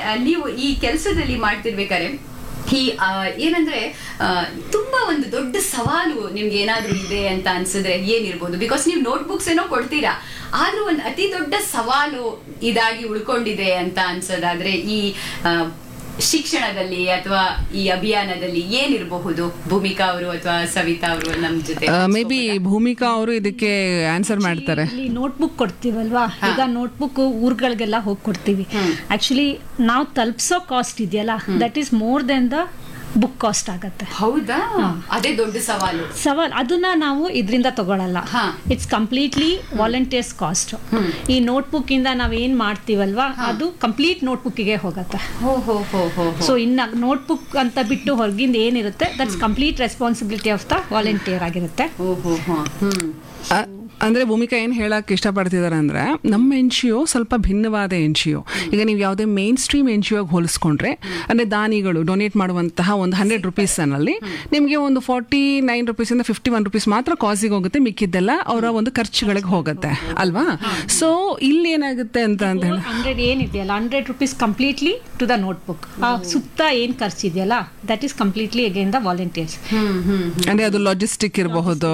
ಆ, ನೀವು ಈ ಕೆಲಸದಲ್ಲಿ ಮಾಡ್ತಿರ್ಬೇಕಾದ್ರೆ ಈ ಆ, ಏನಂದ್ರೆ ಆ, ತುಂಬಾ ಒಂದು ದೊಡ್ಡ ಸವಾಲು ನಿಮ್ಗೆ ಏನಾದ್ರೂ ಇದೆ ಅಂತ ಅನ್ಸಿದ್ರೆ ಏನಿರ್ಬೋದು ಬಿಕಾಸ್ ನೀವು ನೋಟ್ಬುಕ್ಸ್ ಏನೋ ಕೊಡ್ತೀರಾ ಆದ್ರೂ ಒಂದು ಅತಿ ದೊಡ್ಡ ಸವಾಲು ಇದಾಗಿ ಉಳ್ಕೊಂಡಿದೆ ಅಂತ ಅನ್ಸೋದಾದ್ರೆ ಈ ಆ, ಶಿಕ್ಷಣದಲ್ಲಿ ಅಥವಾ ಈ ಅಭಿಯಾನದಲ್ಲಿ ಏನಿರಬಹುದು ಭೂಮಿಕಾ ಅವರು ಅಥವಾ ಸವಿತಾ ಅವರು ನಮ್ ಜೊತೆ ಮೇ ಬಿ ಭೂಮಿಕಾ ಅವರು ಇದಕ್ಕೆ ಆನ್ಸರ್ ಮಾಡ್ತಾರೆ ಇಲ್ಲಿ ನೋಟ್ಬುಕ್ ಕೊಡ್ತೀವಲ್ವಾ ಈಗ ನೋಟ್ಬುಕ್ ಊರ್ಗಳಿಗೆಲ್ಲ ಹೋಗಿ ಕೊಡ್ತೀವಿ ಆಕ್ಚುಲಿ ನಾವು ತಲುಪಿಸೋ ಕಾಸ್ಟ್ ಇದೆಯಲ್ಲ that is more than the book cost ಆಗತ್ತೆ ಹೌದಾ ಅದೇ ದೊಡ್ಡ ಸವಾಲು ಸವಾಲ್ ಅದನ್ನ ನಾವು ಇದರಿಂದ ತಗೊಳಲ್ಲ ಹಾ. ಇಟ್ಸ್ ಕಂಪ್ಲೀಟ್ಲಿ ವಾಲಂಟಿಯರ್ಸ್ ಕಾಸ್ಟ್ ಈ ನೋಟ್ಬುಕ್ ಇಂದ ನಾವ್ ಏನ್ ಮಾಡ್ತೀವಲ್ವಾ ಅದು ಕಂಪ್ಲೀಟ್ ನೋಟ್ಬುಕ್ಕಿಗೆ ಹೋಗತ್ತೆ ಹೋ ಹೋ ಹೋ ಹೋ ಸೊ ಇನ್ನ ನೋಟ್ಬುಕ್ ಅಂತ ಬಿಟ್ಟು ಹೊರಗಿಂದ ಏನಿರುತ್ತೆ that's complete responsibility of the volunteer ಆಗಿರುತ್ತೆ ಹೋ ಹೋ ಹೋ ಹ್ಮ್ ಅ- ಅಂದ್ರೆ ಭೂಮಿಕಾ ಏನ್ ಹೇಳಕ್ ಇಷ್ಟಪಡ್ತಿದಾರೆ ಅಂದ್ರೆ ನಮ್ಮ ಎನ್ ಜಿ ಒ ಸ್ವಲ್ಪ ಭಿನ್ನವಾದ ಎನ್ ಜಿ ಒ ಈಗ ನೀವು ಯಾವುದೇ ಮೇನ್ ಸ್ಟ್ರೀಮ್ ಎನ್ ಜಿ ಒಗೆ ಹೋಲಿಸ್ಕೊಂಡ್ರೆ ಅಂದ್ರೆ ದಾನಿಗಳು ಡೊನೇಟ್ ಮಾಡುವಂತಹ ಒಂದು ಹಂಡ್ರೆಡ್ ರುಪೀಸ್ ನಲ್ಲಿ ನಿಮಗೆ ಒಂದು ಫಾರ್ಟಿ ನೈನ್ ರುಪೀಸ್ ಇಂದ ಫಿಫ್ಟಿ ಒನ್ ರುಪೀಸ್ ಮಾತ್ರ ಕಾಸಿಗೆ ಹೋಗುತ್ತೆ ಮಿಕ್ಕಿದ್ದೆಲ್ಲ ಅವರ ಒಂದು ಖರ್ಚುಗಳಿಗೆ ಹೋಗುತ್ತೆ ಅಲ್ವಾ ಸೊ ಇಲ್ಲಿ ಏನಾಗುತ್ತೆ ಅಂತ ಅಂತ ಹೇಳಿ ಹಂಡ್ರೆಡ್ ಏನಿದೆಯಲ್ಲ hundred rupees completely to the notebook ಆ ಸುತ್ತ ಏನ್ ಖರ್ಚಿದೆಯಲ್ಲ that is completely again the volunteers hmm hmm ಅಂದ್ರೆ ಅದು ಲಾಜಿಸ್ಟಿಕ್ ಇರಬಹುದು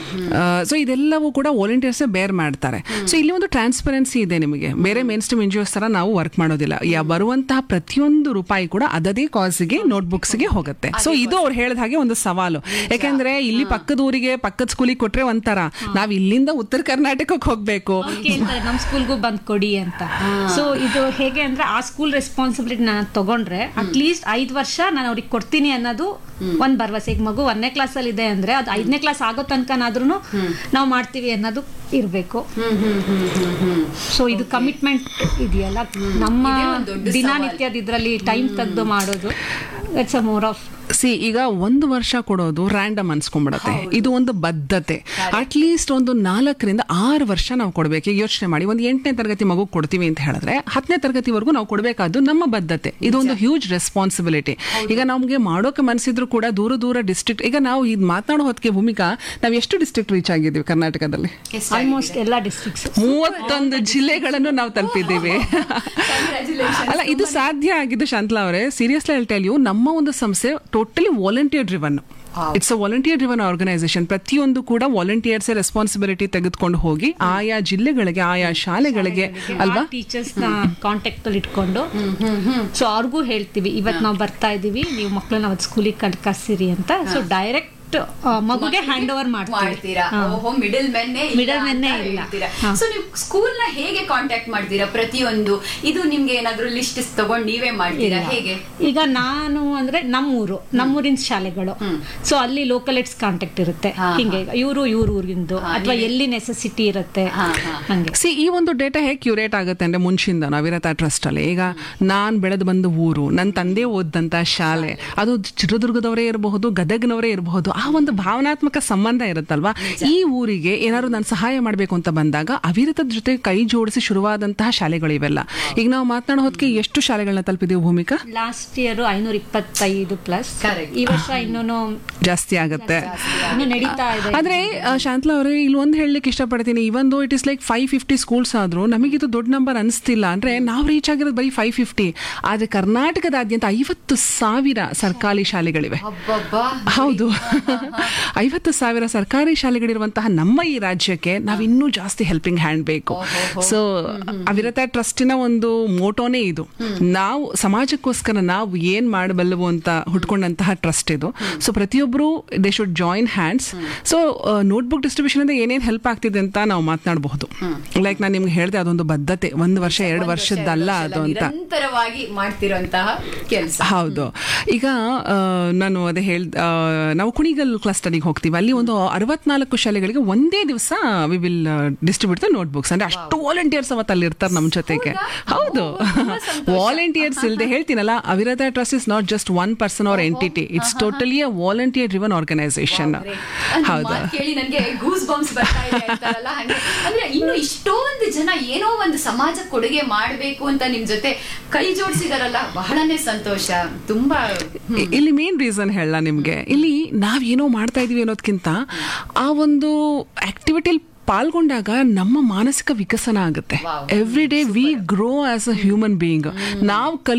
ಸೊ ಇದೆಲ್ಲವೂ ಕೂಡ ವಾಲಂಟಿಯರ್ಸ್ ಬೇರ್ ಮಾಡ್ತಾರೆ ಸೊ ಇಲ್ಲಿ ಒಂದು ಟ್ರಾನ್ಸ್ಪರೆನ್ಸಿ ಇದೆ ನಿಮಗೆ ಬೇರೆ ಮೇನ್ ಸ್ಟ್ರೀಮ್ ಎನ್ ತರ ನಾವು ವರ್ಕ್ ಮಾಡೋದಿಲ್ಲ ಯಾ ಬರುವಂತಹ ಪ್ರತಿಯೊಂದು ರೂಪಾಯಿ ಕೂಡ ಅದದೇ ಕಾಸಿಗೆ ನೋಟ್ಬುಕ್ಸ್ಗೆ ಹೋಗುತ್ತೆ ಸೊ ಇದು ಅವ್ರು ಹೇಳಿದ ಹಾಗೆ ಒಂದು ಸವಾಲು ಯಾಕೆಂದ್ರೆ ಇಲ್ಲಿ ಪಕ್ಕದ ಊರಿಗೆ ಪಕ್ಕದ ಸ್ಕೂಲಿಗೆ ಕೊಟ್ರೆ ಒಂಥರ ನಾವ್ ಇಲ್ಲಿಂದ ಉತ್ತರ ಕರ್ನಾಟಕಕ್ಕೆ ಹೋಗ್ಬೇಕು ಕೇಳ್ತಾರೆ ನಮ್ಮ ಸ್ಕೂಲ್ಗೂ ಬಂದ್ ಕೊಡಿ ಅಂತ ಸೊ ಇದು ಹೇಗೆ ಅಂದ್ರೆ ಆ ಸ್ಕೂಲ್ ರೆಸ್ಪಾನ್ಸಿಬಿಲಿಟಿ ನಾನು ತಗೊಂಡ್ರೆ ಅಟ್ಲೀಸ್ಟ್ ಐದ್ ವರ್ಷ ನಾನು ಅವ್ರಿಗೆ ಕೊಡ್ತೀನಿ ಅನ್ನೋದು ಒಂದ್ ಭರವಸೆ ಈಗ ಮಗು ಒಂದನೇ ಕ್ಲಾಸ್ ಅಲ್ಲಿ ಇದೆ ಅಂದ್ರೆ ಅದು ಐದನೇ ಕ್ಲಾಸ್ ಆಗೋ ತನಕನಾದ್ರೂ ನಾವು ಮಾಡ್ತೀವಿ ಅನ್ನೋದು ಇರ್ಬೇಕು ಹ್ಮ್ ಹ್ಮ್ ಹ್ಮ್ ಹ್ಮ್ ಹ್ಮ್ ಸೊ ಇದು ಕಮಿಟ್ಮೆಂಟ್ ಇದೆಯಲ್ಲ ನಮ್ಮ ಇದೇ ಒಂದ್ ದೊಡ್ಡ ಸವಾಲ್. ದಿನನಿತ್ಯದ ಇದ್ರಲ್ಲಿ ಟೈಮ್ ತೆಗೆದು ಮಾಡೋದು it's a more of see ಈಗ ಒಂದು ವರ್ಷ ಕೊಡೋದು ರ್ಯಾಂಡಮ್ ಅನ್ಸ್ಕೊಂಡ್ಬಿಡತ್ತೆ ಇದು ಒಂದು ಬದ್ಧತೆ ಅಟ್ ಲೀಸ್ಟ್ ಒಂದು ನಾಲ್ಕರಿಂದ ಆರು ವರ್ಷ ನಾವು ಕೊಡ್ಬೇಕು ಈಗ ಯೋಚನೆ ಮಾಡಿ ಒಂದು ಎಂಟನೇ ತರಗತಿ ಮಗು ಕೊಡ್ತೀವಿ ಅಂತ ಹೇಳಿದ್ರೆ ಹತ್ತನೇ ತರಗತಿವರೆಗೂ ನಾವು ಕೊಡಬೇಕಾದ್ದು ನಮ್ಮ ಬದ್ಧತೆ ಇದು ಒಂದು ಹ್ಯೂಜ್ ರೆಸ್ಪಾನ್ಸಿಬಿಲಿಟಿ ಈಗ ನಮಗೆ ಮಾಡೋಕೆ ಮನಸ್ಸಿದ್ರು ಕೂಡ ದೂರ ದೂರ ಡಿಸ್ಟ್ರಿಕ್ಟ್ ಈಗ ನಾವು ಇದು ಮಾತನಾಡೋ ಹೊತ್ತಿಗೆ ಭೂಮಿಕಾ ನಾವು ಎಷ್ಟು ಡಿಸ್ಟ್ರಿಕ್ಟ್ ರೀಚ್ ಆಗಿದ್ದೀವಿ ಕರ್ನಾಟಕದಲ್ಲಿ ಎಷ್ಟಾಗಿದೆ? ಆಲ್ಮೋಸ್ಟ್ ಎಲ್ಲ ಡಿಸ್ಟ್ರಿಕ್ಟ್ಸ್ ಮೂವತ್ತೊಂದು ಜಿಲ್ಲೆಗಳನ್ನು ನಾವು ತಲುಪಿದ್ದೀವಿ Congratulations. ಅಲ್ಲ ಇದು ಸಾಧ್ಯ ಆಗಿದ್ದು ಶಾಂತಲಾ ಅವರೇ ಸೀರಿಯಸ್ಲಿ ಟೆಲ್ ಯು ನಮ್ಮ ಒಂದು ಸಂಸ್ಥೆ totally volunteer driven it's a volunteer driven organisation ಪ್ರತಿಯೊಂದು ಕೂಡ ವಾಲಂಟಿಯರ್ಸ್ ರೆಸ್ಪಾನ್ಸಿಬಿಲಿಟಿ ತೆಗೆದುಕೊಂಡು ಹೋಗಿ ಆಯಾ ಜಿಲ್ಲೆಗಳಿಗೆ ಆಯಾ ಶಾಲೆಗಳಿಗೆ ಅಲ್ವಾ ಟೀಚರ್ಸ್ ನ ಕಾಂಟ್ಯಾಕ್ಟ್ ಅಲ್ಲಿ ಇಟ್ಕೊಂಡು ಸೊ ಅವ್ರಿಗೂ ಹೇಳ್ತೀವಿ ಇವತ್ ನಾವು ಬರ್ತಾ ಇದೀವಿ ನೀವು ಮಕ್ಕಳನ್ನ ಅವತ್ತು ಸ್ಕೂಲಿಗೆ ಕಳ್ಕಸಿರಿ ಅಂತ ಸೊ ಡೈರೆಕ್ಟ್ ಮಗುಗೆ ಹ್ಯಾಂಡ್ ಓವರ್ ಮಾಡ್ತೀವಿ ಮಾಡ್ತೀರಾ ಹಾ. ಓಹೋ ಮಿಡಲ್ ಮೆನ್ನೇ Middle men ಏ ಇಲ್ಲ. ಹಾ. ಸೊ ನೀವು ಸ್ಕೂಲ್ ನ ಹೇಗೆ ಕಾಂಟ್ಯಾಕ್ಟ್ ಮಾಡ್ತೀರಾ ಪ್ರತಿಯೊಂದು ಇದು ನಿಮ್ಗೆ ಏನಾದ್ರು ಲಿಸ್ಟ್ ತಗೊಂಡ್ ನೀವೇ ಮಾಡ್ತೀರಾ ಇಲ್ಲ. ಹೇಗೆ ಈಗ ನಾನು ಅಂದ್ರೆ ನಮ್ಮೂರು ನಮ್ಮೂರಿನ ಶಾಲೆಗಳು ಸೊ ಅಲ್ಲಿ ಲೋಕಲ್ ಇಟ್ಸ್ ಕಾಂಟ್ಯಾಕ್ಟ್ ಇರುತ್ತೆ ಹಾ, ಹಿಂಗೆ ಇವರು ಇವ್ರ ಊರಿಂದು ಹಾ, ಅಥವಾ ನೀವೇ- ಎಲ್ಲಿ ನೆಸೆಸಿಟಿ ಇರುತ್ತೆ ಹಾ, ಹಾ. ಹಂಗೆ ಸಿ ಈ ಒಂದು ಡೇಟಾ ಹೇಗೆ ಕ್ಯೂರೇಟ್ ಆಗುತ್ತೆ ಅಂದ್ರೆ ಮುಂಚಿಂದ ನಾವಿರತ್ತ ಟ್ರಸ್ಟ್ ಅಲ್ಲಿ ಈಗ ನಾನ್ ಬೆಳೆದು ಬಂದ ಊರು ನನ್ನ ತಂದೆ ಓದಂತ ಶಾಲೆ ಅದು ಚಿತ್ರದುರ್ಗದವರೇ ಇರಬಹುದು ಗದಗ್ನವರೇ ಇರಬಹುದು ಆ ಒಂದು ಭಾವನಾತ್ಮಕ ಸಂಬಂಧ ಇರುತ್ತಲ್ವಾ ಈ ಊರಿಗೆ ಏನಾದ್ರು ನಾನು ಸಹಾಯ ಮಾಡಬೇಕು ಅಂತ ಬಂದಾಗ ಅವಿರತದ ಜೊತೆ ಕೈ ಜೋಡಿಸಿ ಶುರುವಾದಂತಹ ಶಾಲೆಗಳು ಇವೆಲ್ಲ ಈಗ ನಾವು ಮಾತನಾಡೋ ಹೊತ್ತಿಗೆ ಎಷ್ಟು ಶಾಲೆಗಳನ್ನ ತಲುಪಿದೀವಿ ಭೂಮಿಕಾ ಲಾಸ್ಟ್ ಇಯರ್ ಐನೂರ ಇಪ್ಪತ್ತೈದು ಪ್ಲಸ್ Correct. ಈ ವರ್ಷ ಇನ್ನೂ ಜಾಸ್ತಿ ಆಗುತ್ತೆ ಇನ್ನು ನಡೀತಾ ಇದೆ ಆದ್ರೆ ಆ, ಶಾಂತಲಾ ಅವರೇ ಇಲ್ಲಿ ಒಂದು ಹೇಳಲಿಕ್ಕೆ ಇಷ್ಟಪಡ್ತೀನಿ even it is like five fifty schools ಆದ್ರೂ ನಮಗಿದು ದೊಡ್ಡ ನಂಬರ್ ಅನಿಸ್ತಿಲ್ಲ ಅಂದ್ರೆ ನಾವು ರೀಚ್ ಆಗಿರೋದು ಬರೀ ಫೈವ್ ಫಿಫ್ಟಿ ಆದ್ರೆ ಕರ್ನಾಟಕದಾದ್ಯಂತ ಐವತ್ತು ಸಾವಿರ ಸರ್ಕಾರಿ ಶಾಲೆಗಳಿವೆ ಅಬ್ಬಬ್ಬಾ ಹೌದು ಐವತ್ತು ಸಾವಿರ ಸರ್ಕಾರಿ ಶಾಲೆಗಳಿರುವಂತಹ ನಮ್ಮ ಈ ರಾಜ್ಯಕ್ಕೆ ನಾವು ಇನ್ನೂ ಜಾಸ್ತಿ ಹೆಲ್ಪಿಂಗ್ ಹ್ಯಾಂಡ್ ಬೇಕು ಸೊ ಅವಿರತ ಟ್ರಸ್ಟಿನ ಒಂದು ಮೋಟೋನೇ ಇದು ನಾವು ಸಮಾಜಕ್ಕೋಸ್ಕರ ನಾವು ಏನ್ ಮಾಡಬಲ್ಲವು ಅಂತ ಹುಟ್ಕೊಂಡಂತಹ ಟ್ರಸ್ಟ್ ಇದು ಸೊ ಪ್ರತಿಯೊಬ್ಬರು they should join hands so notebook distribution ಇಂದ ಏನೇನ್ ಹೆಲ್ಪ್ ಆಗ್ತಿದೆ ಅಂತ ನಾವು ಮಾತನಾಡಬಹುದು ಲೈಕ್ ನಾನು ನಿಮ್ಗೆ ಹೇಳಿದೆ ಅದೊಂದು ಬದ್ಧತೆ ಒಂದು ವರ್ಷ ಎರಡು ವರ್ಷದ್ದಲ್ಲ ಅದು ಅಂತ ನಿರಂತರವಾಗಿ ಮಾಡ್ತಿರೋಂತಹ ಕೆಲಸ ಹೌದು ಈಗ ಆ, ನಾನು ಅದೇ ಹೇಳ್ ಆ, ನಾವು ಕುಣಿಗಲ್ ಕ್ಲಸ್ಟರಿಗೆ ಹೋಗ್ತೀವಿ ಅಲ್ಲಿ ಒಂದು ಅರವತ್ನಾಲ್ಕು ಶಾಲೆಗಳಿಗೆ ಒಂದೇ ದಿವಸ we will distribute the notebooks ಅಂದ್ರೆ ಅಷ್ಟು ವಾಲಂಟಿಯರ್ಸ್ ಅವತ್ತು ಅಲ್ಲಿ ಇರ್ತಾರೆ ನಮ್ಮ ಜೊತೆಗೆ ಹೌದು ವಾಲಂಟಿಯರ್ಸ್ ಇಲ್ಲದೆ ಹೇಳ್ತೀನಲ್ಲ Aviratha trust is not just one person or entity it's totally a volunteer driven organisation ಹೌದು ಮಾತ್ ಕೇಳಿ ನನಗೆ ಗೂಸ್ ಬಂಪ್ಸ್ ಬರ್ತಾ ಇದೆ ಅಂತಾರಲ್ಲ ಹಂಗೆ ಅಂದ್ರೆ ಇನ್ನು ಇಷ್ಟೊಂದು ಜನ ಏನೋ ಒಂದು ಸಮಾಜ ಕೊಡುಗೆ ಮಾಡಬೇಕು ಅಂತ ನಿಮ್ ಜೊತೆ ಕೈ ಜೋಡಿಸಿದಾರಲ್ಲ ಬಹಳನೇ ಸಂತೋಷ ತುಂಬಾ ಇ- ಇಲ್ಲಿ ಮೇನ್ ರೀಸನ್ ಹೇಳ ನಿಮ್ಗೆ ಇಲ್ಲಿ ನಾವ್ ಏನೋ ಮಾಡ್ತಾ ಇದೀವಿ ಅನ್ನೋದ್ಕಿಂತ ಆ ಒಂದು ಆಕ್ಟಿವಿಟಿಲಿ ಪಾಲ್ಗೊಂಡಾಗ ನಮ್ಮ ಮಾನಸಿಕ ವಿಕಸನ ಆಗುತ್ತೆ Wow. Every day we grow as a human being ನಾವು ಕಲಿ